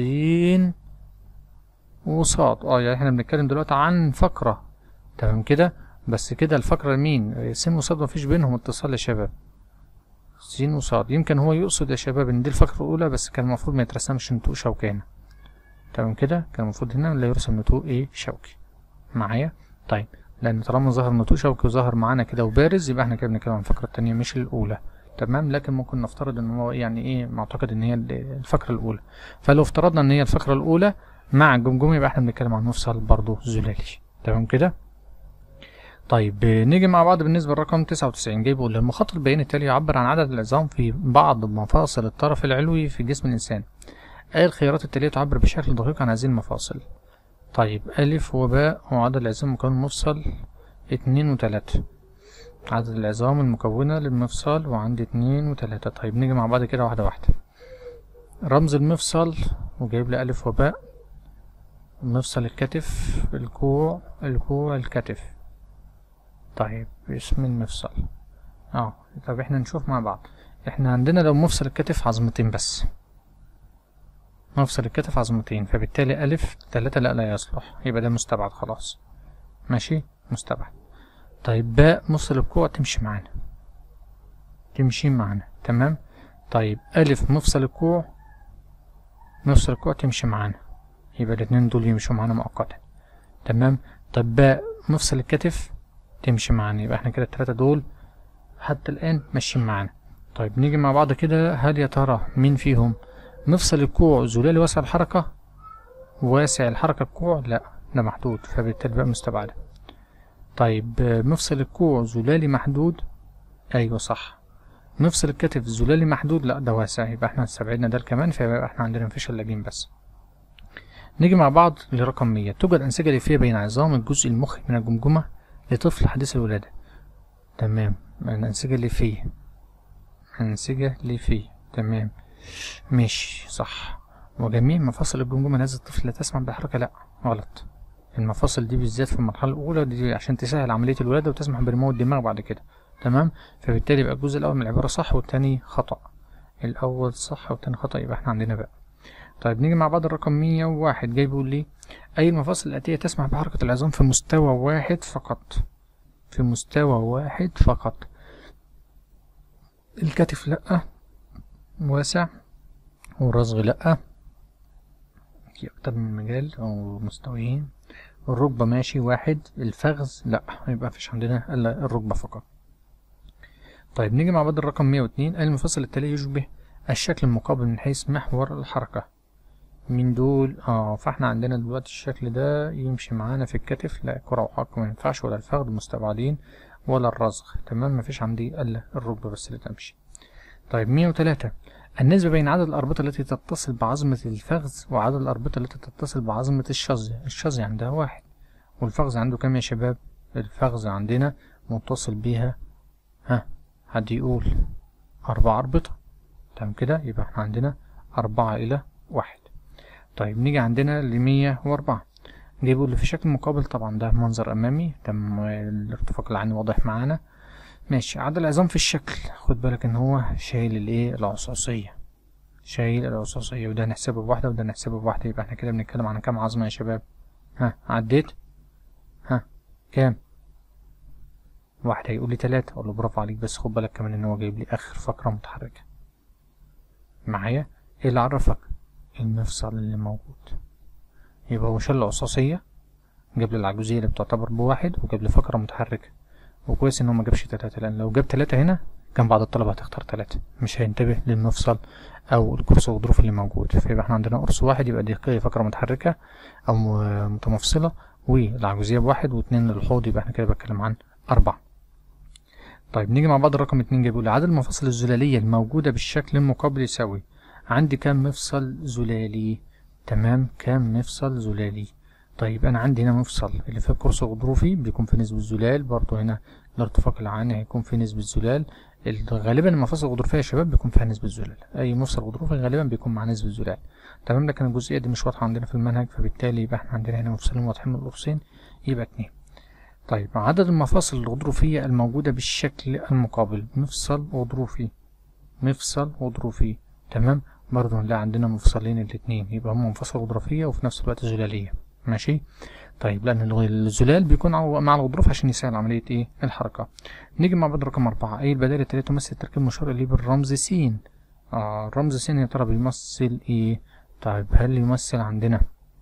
وصاد اه يعني احنا بنتكلم دلوقتي عن فقرة تمام كده بس كده الفقرة مين س وصاد مفيش بينهم اتصال يا شباب س وصاد يمكن هو يقصد يا شباب ان دي الفقرة الأولى بس كان المفروض ما يترسمش نتوء شوكي هنا تمام كده كان المفروض هنا لا يرسم نتوء ايه شوكي معايا طيب لأن طالما ظهر نتوء شوكي وظهر معانا كده وبارز يبقى احنا كده بنتكلم عن الفقرة التانية مش الأولى تمام لكن ممكن نفترض ان هو يعني ايه معتقد ان هي الفقرة الاولى فلو افترضنا ان هي الفقرة الاولى مع الجمجمة يبقى احنا بنتكلم عن مفصل برضو زلالي تمام كده طيب نيجي مع بعض بالنسبة لرقم تسعة وتسعين جاي بيقول المخطط البياني التالي يعبر عن عدد العظام في بعض مفاصل الطرف العلوي في جسم الإنسان أي الخيارات التالية تعبر بشكل دقيق عن هذه المفاصل طيب ألف وباء وعدد العظام مكون مفصل اتنين وتلاتة عدد العظام المكونة للمفصل وعندي اتنين وتلاتة طيب نيجي مع بعض كده واحدة واحدة رمز المفصل وجايب لي ألف وباء مفصل الكتف الكوع الكوع الكتف طيب اسم المفصل اه طب احنا نشوف مع بعض احنا عندنا لو مفصل الكتف عظمتين بس مفصل الكتف عظمتين فبالتالي ألف تلاتة لا لا يصلح يبقى ده مستبعد خلاص ماشي مستبعد طيب باء مفصل الكوع تمشي معانا تمشي معانا تمام طيب ألف مفصل الكوع مفصل الكوع تمشي معانا يبقى الاتنين دول يمشوا معانا مؤقتا تمام طيب باء مفصل الكتف تمشي معانا يبقى احنا كده التلاتة دول حتى الآن ماشيين معانا طيب نيجي مع بعض كده هل يا ترى مين فيهم مفصل الكوع زلالي واسع الحركة واسع الحركة الكوع لا ده محدود فبالتالي بقى مستبعدة طيب مفصل الكوع زلالي محدود ايوه صح مفصل الكتف زلالي محدود لا ده واسع يبقى احنا استبعدنا ده كمان فيبقى احنا عندنا مفيش اللاجين بس نيجي مع بعض لرقم 100 توجد أنسجة ليفية بين عظام الجزء المخي من الجمجمة لطفل حديث الولادة تمام الأنسجة الليفية أنسجة ليفية تمام ماشي صح وجميع مفاصل الجمجمة لهذا الطفل لا تسمح بحركة لا غلط المفاصل دي بالذات في المرحلة الأولى دي عشان تسهل عملية الولادة وتسمح بنمو الدماغ بعد كده تمام فبالتالي يبقى الجزء الأول من العبارة صح والتاني خطأ الأول صح والتاني خطأ يبقى احنا عندنا بقى طيب نيجي مع بعض الرقم مية وواحد جاي بيقول لي أي المفاصل الآتية تسمح بحركة العظام في مستوى واحد فقط في مستوى واحد فقط الكتف لأ واسع والرزغ لأ في أكتر من مجال أو مستويين الركبة ماشي واحد الفخذ لأ يبقى مفيش عندنا إلا الركبة فقط طيب نيجي مع بعض الرقم مية واتنين أي المفصل التالي يشبه الشكل المقابل من حيث محور الحركة من دول اه فاحنا عندنا دلوقتي الشكل ده يمشي معانا في الكتف لا كرة وحق ما ينفعش ولا الفخذ مستبعدين ولا الرزغ تمام مفيش عندي الا الركبة بس اللي تمشي طيب مية وتلاتة النسبة بين عدد الأربطة التي تتصل بعظمة الفخذ وعدد الأربطة التي تتصل بعظمة الشظية الشظية عندها واحد والفخذ عنده كام يا شباب الفخذ عندنا متصل بيها ها حد يقول أربع أربطة تمام كده يبقى احنا عندنا أربعة إلى واحد طيب نيجي عندنا لمية وأربعة نجيبه اللي في شكل مقابل طبعا ده منظر أمامي تم الارتفاق العيني واضح معانا ماشي عدد العظام في الشكل خد بالك ان هو شايل الايه العصاصية شايل العصاصية وده نحسبه بواحدة وده نحسبه بواحدة يبقى احنا كده بنتكلم عن كام عظمة يا شباب ها عديت ها كام واحد هيقول لي تلاتة اقول له برافو عليك بس خد بالك كمان ان هو جايب لي اخر فقرة متحركة معايا ايه اللي عرفك المفصل اللي موجود يبقى هو شال العصاصية جاب لي العجوزية اللي بتعتبر بواحد وجاب لي فقرة متحركة وكويس ان هو ما جابش تلاتة لان لو جاب تلاتة هنا كان بعض الطلبة هتختار تلاتة مش هينتبه للمفصل او القرص الغضروفي اللي موجود فيبقى احنا عندنا قرص واحد يبقى دي فقرة متحركة او متمفصلة والعجوزية بواحد واتنين للحوض يبقى احنا كده بتكلم عن أربعة طيب نيجي مع بعض الرقم اتنين جايبوا لي عدد المفاصل الزلالية الموجودة بالشكل المقابل يساوي عندي كام مفصل زلالي تمام كام مفصل زلالي طيب انا عندي هنا مفصل اللي فيه قرص غضروفي بيكون في نسبة زلال برضو هنا الارتفاق العاني هيكون في نسبة زلال غالبا المفاصل الغضروفية يا شباب بيكون فيها نسبة زلال اي مفصل غضروفي غالبا بيكون مع نسبة زلال تمام لكن الجزئية دي مش واضحة عندنا في المنهج فبالتالي يبقى احنا عندنا هنا مفصلين واضحين من القرصين يبقى اتنين طيب عدد المفاصل الغضروفية الموجودة بالشكل المقابل مفصل غضروفي مفصل غضروفي تمام برضه هنلاقي عندنا مفصلين الاتنين يبقى هما مفاصل غضروفية وفي نفس الوقت زلالية ماشي طيب لأن الزلال بيكون مع الغضروف عشان يسهل عملية ايه الحركة نيجي مع بعض رقم أربعة أي البدائل التالية تمثل تركيب مشار إليه بالرمز س آه رمز س يا ترى بيمثل ايه طيب هل يمثل عندنا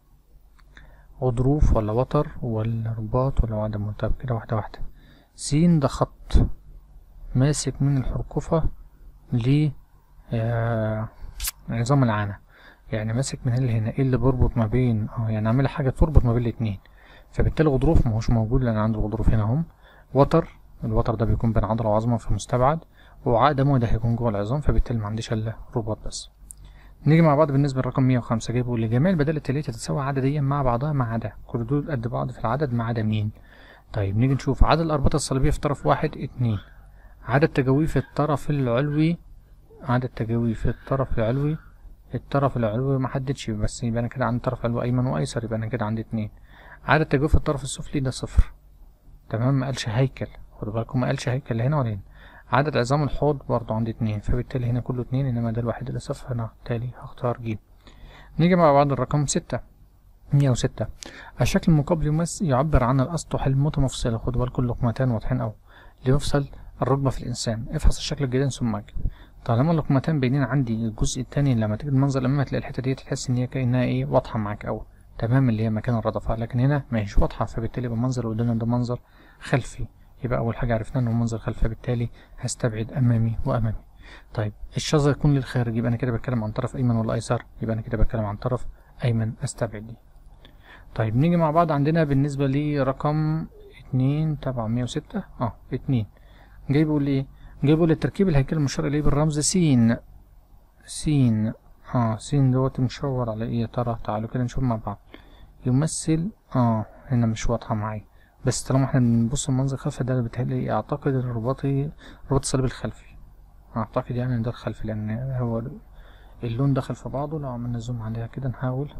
غضروف ولا وتر ولا رباط ولا عدم طيب كده واحدة واحدة س ده خط ماسك من الحرقفة ل آه عظام العانة يعني ماسك من هنا لهنا ايه اللي بيربط ما بين اه يعني عامل حاجة تربط ما بين الاتنين فبالتالي غضروف ماهوش موجود لان عنده الغضروف هنا اهم وتر الوتر ده بيكون بين عضلة وعظمة في مستبعد وعاء دموي ده هيكون جوه العظام فبالتالي ما عنديش الا رباط بس نيجي مع بعض بالنسبة لرقم 105 جايبه لجميع البدائل التالية تتساوى عدديا مع بعضها ما عدا كل دول قد بعض في العدد ما عدا مين طيب نيجي نشوف عدد الأربطة الصليبية في طرف واحد اتنين عدد تجاويف الطرف العلوي عدد تجاويف الطرف العلوي الطرف العلوي ما حددش بس يبقى انا كده عندي طرف علوي ايمن وايسر يبقى انا كده عندي اتنين عدد تجويف الطرف السفلي ده صفر تمام ما قالش هيكل خدوا بالكم ما قالش هيكل لا هنا ولا هنا عدد عظام الحوض برضو عندي اتنين فبالتالي هنا كله اتنين انما ده الوحيد اللي صفر هنا بالتالي هختار ج نيجي مع بعض الرقم ستة مية وستة الشكل المقابل يمس يعبر عن الأسطح المتمفصلة خدوا بالكم اللقمتان واضحين أوي ليفصل الركبة في الإنسان افحص الشكل الجديد ثم أجب طالما اللقمتان باينين عندي الجزء التاني لما تيجي المنظر الأمامي تلاقي الحتة دي تحس إن هي كأنها إيه واضحة معاك أوي تمام اللي هي مكان الردفة لكن هنا ما هيش واضحة فبالتالي يبقى المنظر اللي قدامنا ده منظر خلفي يبقى أول حاجة عرفنا إنه منظر خلفي فبالتالي هستبعد أمامي وأمامي طيب الشظى يكون للخارج يبقى أنا كده بتكلم عن طرف أيمن ولا أيسر يبقى أنا كده بتكلم عن طرف أيمن أستبعد دي طيب نيجي مع بعض عندنا بالنسبة لرقم اتنين تبع مية وستة اه اتنين جاي بيقول لي ايه جاي بيقول التركيب الهيكلي المشار إليه بالرمز س س اه س دوت مشاور على ايه يا ترى تعالوا كده نشوف مع بعض يمثل اه هنا مش واضحة معايا بس طالما احنا بنبص المنظر الخلفي ده بيتهيألي اعتقد الرباطي رباط الصليب الخلفي اعتقد يعني ان ده الخلفي لان هو اللون دخل في بعضه لو عملنا زوم عليها كده نحاول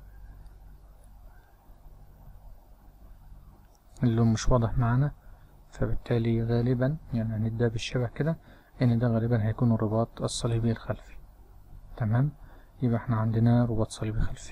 اللون مش واضح معانا فبالتالي غالبا يعني هنديها بالشبه كده ان ده غالبا هيكون الرباط الصليبي الخلفي تمام يبقى احنا عندنا رباط صليبي خلفي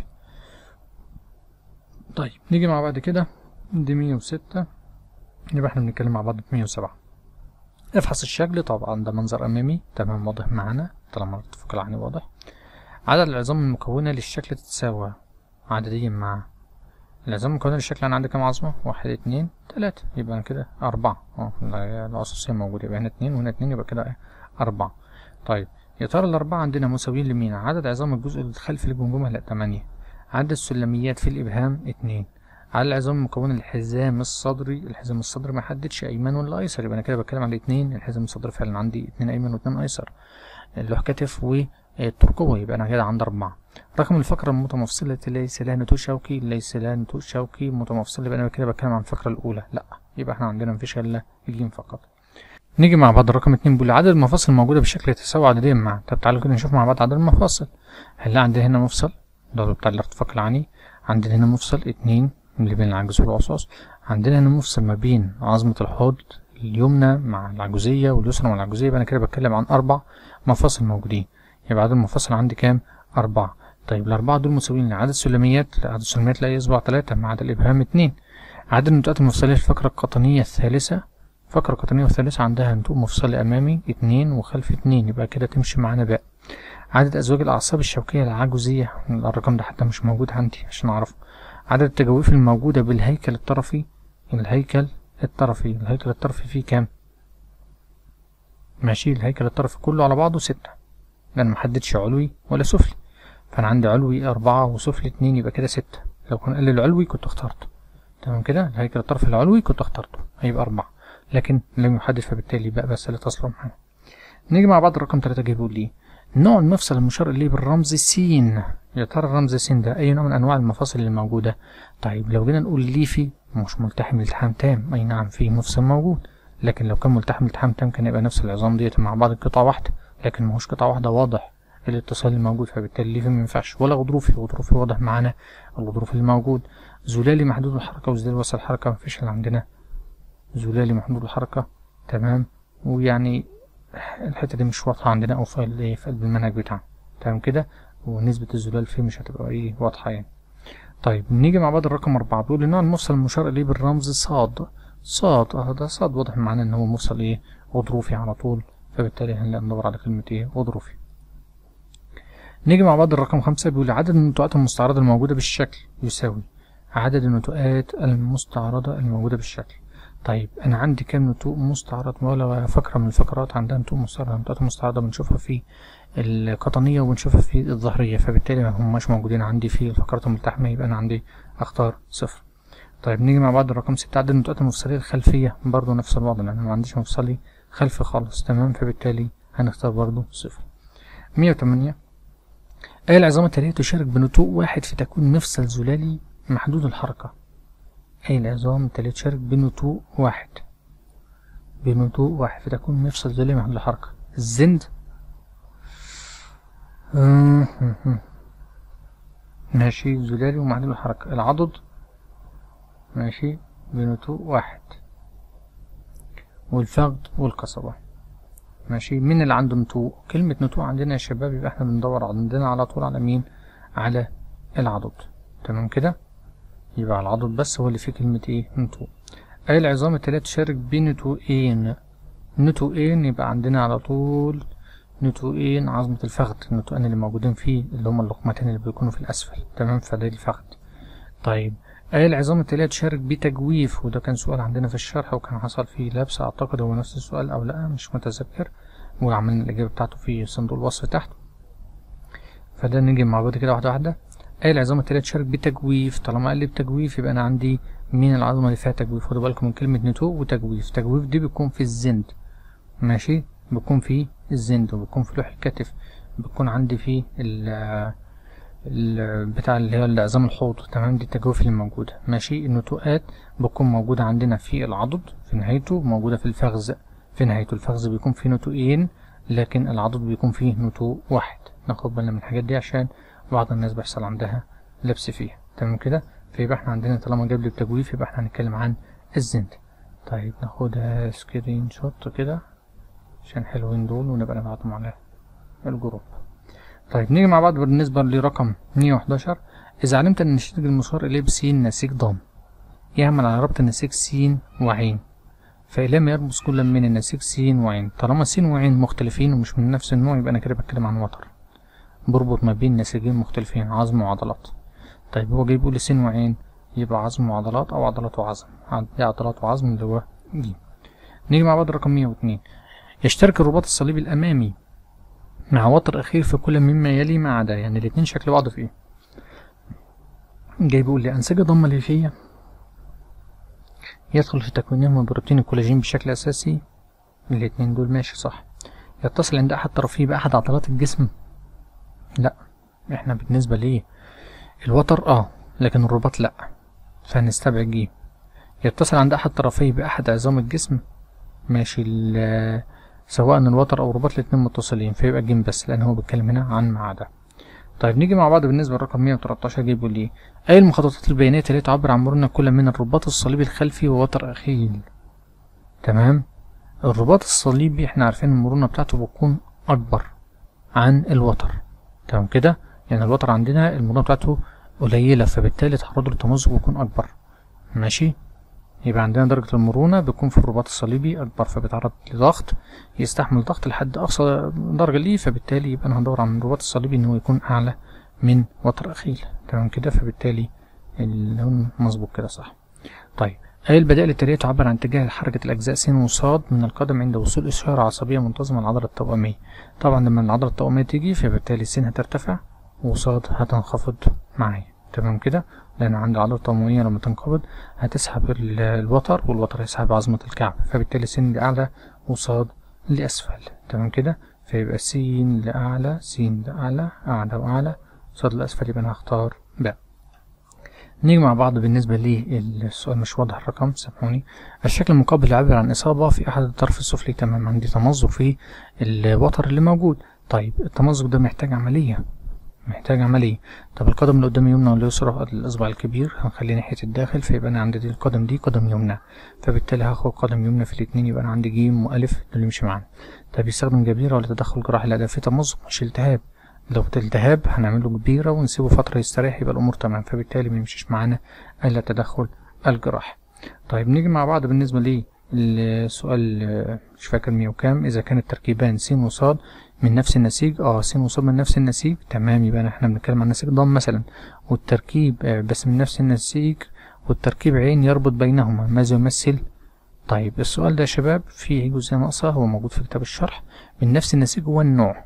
طيب نيجي مع بعض كده دي مية وستة يبقى احنا بنتكلم مع بعض بمية وسبعة افحص الشكل طبعا ده منظر امامي تمام واضح معانا طالما الاتفاق العيني واضح عدد العظام المكونة للشكل تتساوى عدديا مع العظام المكونة للشكل أنا عندي كام عظمة؟ واحد اتنين تلاتة يبقى أنا كده أربعة اه الأساسية موجودة يبقى هنا اتنين وهنا اتنين يبقى كده أربعة طيب يا ترى الأربعة عندنا مساويين لمين؟ عدد عظام الجزء الخلفي للجمجمة لا تمانية عدد السلميات في الإبهام اتنين عدد العظام المكونة للحزام الصدري الحزام الصدري ما حددش أيمن ولا أيسر يبقى أنا كده بتكلم عن اتنين الحزام الصدري فعلا عندي اتنين أيمن واتنين أيسر اللوح كتف والترقوة يبقى أنا كده عندي أربعة رقم الفقرة المتمفصلة التي ليس لها نتوء شوكي ليس لها نتوء شوكي متمفصلة يبقى أنا كده بتكلم عن الفقرة الأولى لأ يبقى احنا عندنا مفيش إلا الجيم فقط نيجي مع بعض رقم اتنين بيقول عدد المفاصل الموجودة بشكل يتساوى عدديا مع طب تعالوا كده نشوف مع بعض عدد المفاصل هنلاقي عندنا هنا مفصل ده بتاع الارتفاق العاني عندنا هنا مفصل اتنين اللي بين العجز والعصاص عندنا هنا مفصل ما بين عظمة الحوض اليمنى مع العجوزية واليسرى مع العجوزية يبقى أنا كده بتكلم عن أربع مفاصل موجودين يبقى عدد المفاصل عندي كام؟ أربعة طيب الأربعة دول مساويين لعدد السلميات لا عدد السلميات لا يصبع تلاتة مع عدد الإبهام اتنين عدد النتوءات المفصلية في الفقرة القطنية الثالثة الفقرة القطنية الثالثة عندها نتوء مفصلي أمامي اتنين وخلفي اتنين يبقى كده تمشي معانا باء عدد أزواج الأعصاب الشوكية العجوزية الرقم ده حتى مش موجود عندي عشان أعرفه عدد التجاويف الموجودة بالهيكل الطرفي الهيكل الطرفي الهيكل الطرفي فيه كام ماشي الهيكل الطرفي كله على بعضه ستة لأن محددش علوي ولا سفلي فأنا عندي علوي أربعة وسفلي اتنين يبقى كده ستة لو كان قال العلوي كنت اخترته تمام كده الهيكل الطرفي العلوي كنت اخترته هيبقى أربعة لكن لم يحدد فبالتالي بقى بس اللي تصله معانا نيجي مع بعض الرقم تلاتة جايبه لي نوع المفصل المشار إليه بالرمز س يا ترى الرمز س ده أي نوع من أنواع المفاصل اللي موجودة طيب لو جينا نقول ليفي مش ملتحم التحام تام أي نعم فيه مفصل موجود لكن لو كان ملتحم التحام تام كان يبقى نفس العظام ديت مع بعض قطعة واحدة لكن ماهوش قطعة واحدة واضح الاتصال الموجود فبالتالي الليفي مينفعش ولا غضروفي غضروفي واضح معانا الغضروف اللي موجود زلالي محدود الحركة وزلالي وسط الحركة مفيش اللي عندنا زلالي محدود الحركة تمام ويعني الحتة دي مش واضحة عندنا أو في في قلب المنهج بتاعنا تمام كده ونسبة الزلال فيه مش هتبقى ايه واضحة يعني طيب نيجي مع بعض الرقم أربعة بيقول النوع المفصل المشار إليه بالرمز صاد صاد اه ده صاد واضح معانا إن هو مفصل ايه غضروفي على طول فبالتالي هنلاقي ندور على كلمة ايه غضروفي نيجي مع بعض الرقم خمسة بيقول عدد النتوءات المستعرضة الموجودة بالشكل يساوي عدد النتوءات المستعرضة الموجودة بالشكل طيب انا عندي كام نتوء مستعرض ولا فقرة من الفقرات عندها نتوء مستعرضة النتوءات المستعرضة بنشوفها في القطنية وبنشوفها في الظهرية فبالتالي ما هماش موجودين عندي في الفقرات الملتحمة يبقى انا عندي اختار صفر طيب نيجي مع بعض الرقم ستة عدد النتوءات المفصلية الخلفية برضو نفس الوضع لان ما عنديش مفصلي خلفي خالص تمام فبالتالي هنختار برضو صفر مية وتمانية أي العظام التالية تشارك بنتوء واحد في تكوين مفصل زلالي محدود الحركة أي العظام التالية تشارك بنتوء واحد بنتوء واحد في تكوين مفصل زلالي محدود الحركة الزند ماشي زلالي ومعدل الحركة العضد ماشي بنتوء واحد والفخذ والقصبة ماشي مين اللي عنده نتوء كلمة نتوء عندنا يا شباب يبقى احنا بندور عندنا على طول على مين على العضد تمام كده يبقى العضد بس هو اللي فيه كلمة ايه نتوء اي العظام التالية تشارك بنتوئين نتوئين يبقى عندنا على طول نتوئين عظمة الفخذ النتوئين اللي موجودين فيه اللي هما اللقمتين اللي بيكونوا في الأسفل تمام فده الفخذ طيب أي العظام التالية تشارك بتجويف وده كان سؤال عندنا في الشرح وكان حصل فيه لبس أعتقد هو نفس السؤال أو لأ مش متذكر وعملنا الإجابة بتاعته في صندوق الوصف تحت فده نيجي مع بعض كده واحدة واحدة أي العظام التالية تشارك بتجويف طالما قال لي بتجويف يبقى أنا عندي مين العظمة اللي فيها تجويف خدوا بالكم من كلمة نتوء وتجويف تجويف دي بتكون في الزند ماشي بيكون في الزند وبيكون في لوح الكتف بيكون عندي فيه ال بتاع اللي هي العظام الحوض تمام دي التجويف اللي موجودة ماشي النتوءات بتكون موجودة عندنا في العضد في نهايته موجودة في الفخذ في نهايته الفخذ بيكون فيه نتوئين لكن العضد بيكون فيه نتوء واحد ناخد بالنا من الحاجات دي عشان بعض الناس بيحصل عندها لبس فيها تمام كده فيبقى احنا عندنا طالما جاب لي التجويف يبقى احنا هنتكلم عن الزند طيب ناخدها سكرين شوت كده عشان حلوين دول ونبقى نبعتهم على الجروب طيب نيجي مع بعض بالنسبة لرقم 111 إذا علمت أن النسيج المشار إليه بس نسيج ضم يعمل على ربط النسيج س وعين فإلام يرمز كل من النسيج س وعين طالما س وعين مختلفين ومش من نفس النوع يبقى أنا كده بتكلم عن وتر بربط ما بين نسيجين مختلفين عظم وعضلات طيب هو جاي بيقول س وعين يبقى عظم وعضلات أو عضلات وعظم دي عضلات وعظم اللي هو ج نيجي مع بعض رقم 102 يشترك الرباط الصليبي الأمامي مع وتر أخير في كل مما يلي ما عدا يعني الاتنين شكل بعض في ايه جاي بيقول لي أنسجة ضمة ليفية يدخل في تكوينهما بروتين الكولاجين بشكل أساسي الاتنين دول ماشي صح يتصل عند أحد طرفيه بأحد عضلات الجسم لا احنا بالنسبة ليه الوتر اه لكن الرباط لا فهنستبعد جيم يتصل عند أحد طرفيه بأحد عظام الجسم ماشي سواء الوتر أو الرباط الاتنين متصلين فيبقى جيم بس لأن هو بيتكلم هنا عن ما عدا طيب نيجي مع بعض بالنسبة لرقم 113 جاي بيقول لي أي المخططات البيانية التي تعبر عن مرونة كل من الرباط الصليبي الخلفي ووتر أخيل تمام الرباط الصليبي احنا عارفين المرونة بتاعته بتكون أكبر عن الوتر تمام كده يعني الوتر عندنا المرونة بتاعته قليلة فبالتالي تعرضه للتمزق بيكون أكبر ماشي يبقى عندنا درجة المرونة بتكون في الرباط الصليبي أكبر فبيتعرض لضغط يستحمل ضغط لحد أقصى درجة ليه فبالتالي يبقى أنا هدور على الرباط الصليبي إن هو يكون أعلى من وتر أخيل تمام كده فبالتالي اللون مظبوط كده صح طيب أي البدائل التالية تعبر عن اتجاه حركة الأجزاء س وصاد من القدم عند وصول إشارة عصبية منتظمة للعضلة التوأمية طبعا لما العضلة التوأمية تيجي فبالتالي س هترتفع وصاد هتنخفض معايا تمام كده لأن عند العضلة الطموية لما تنقبض هتسحب الوتر والوتر هيسحب عظمة الكعب فبالتالي س لأعلى وصاد لأسفل تمام كده فيبقى س لأعلى س لأعلى أعلى وأعلى صاد لأسفل يبقى أنا هختار باء نيجي مع بعض بالنسبة للسؤال مش واضح الرقم سامحوني الشكل المقابل يعبر عن إصابة في أحد الطرف السفلي تمام عندي تمزق في الوتر اللي موجود طيب التمزق ده محتاج عملية محتاج عملية طب القدم اللي قدامي يمنى ولا يسرى الإصبع الكبير هنخليه ناحية الداخل فيبقى أنا عندي دي القدم دي قدم يمنى فبالتالي هاخد قدم يمنى في الاتنين يبقى أنا عندي جيم وألف اللي يمشي معانا طب يستخدم جبيرة ولا تدخل جراحي لا ده في تمزق مش التهاب لو التهاب هنعمل له كبيرة ونسيبه فترة يستريح يبقى الأمور تمام فبالتالي ميمشيش معانا إلا التدخل الجراحي طيب نيجي مع بعض بالنسبة لي السؤال مش فاكر مية وكام إذا كان التركيبان س وصاد من نفس النسيج اه س وصاد من نفس النسيج تمام يبقى احنا بنتكلم عن نسيج ضم مثلا والتركيب بس من نفس النسيج والتركيب عين يربط بينهما ماذا يمثل طيب السؤال ده يا شباب فيه جزء ناقصة هو موجود في كتاب الشرح من نفس النسيج والنوع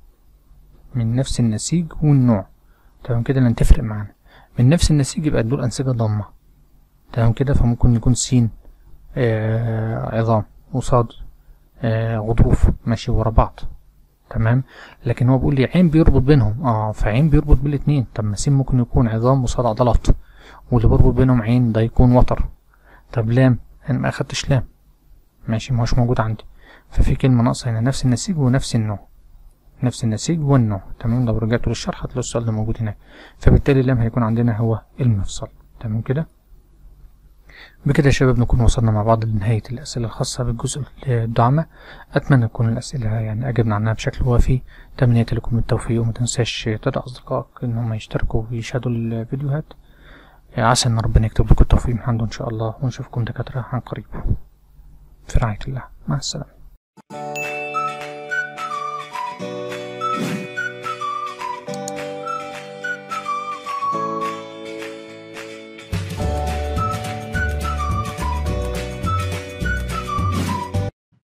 من نفس النسيج والنوع تمام كده لن تفرق معانا من نفس النسيج يبقى دول أنسجة ضمة تمام كده فممكن يكون س آه عظام وصاد آه غضروف ماشي ورا بعض تمام لكن هو بيقول لي عين بيربط بينهم اه فعين بيربط بين الاتنين طب ما س ممكن يكون عظام وصاد عضلات واللي بيربط بينهم عين ده يكون وتر طب لام انا ما اخدتش لام ماشي ما هوش موجود عندي ففي كلمة ناقصة هنا نفس النسيج ونفس النوع نفس النسيج والنوع تمام لو رجعتوا للشرح هتلاقوا السؤال ده موجود هناك فبالتالي اللام هيكون عندنا هو المفصل تمام كده بكده يا شباب نكون وصلنا مع بعض لنهاية الأسئلة الخاصة بالجزء الدعمة أتمنى تكون الأسئلة يعني أجبنا عنها بشكل وافي تمنيت لكم التوفيق وما تنساش تدعو أصدقائك إن هم يشتركوا ويشاهدوا الفيديوهات عسى إن ربنا يكتب لكم التوفيق من عنده إن شاء الله ونشوفكم دكاترة عن قريب في رعاية الله مع السلامة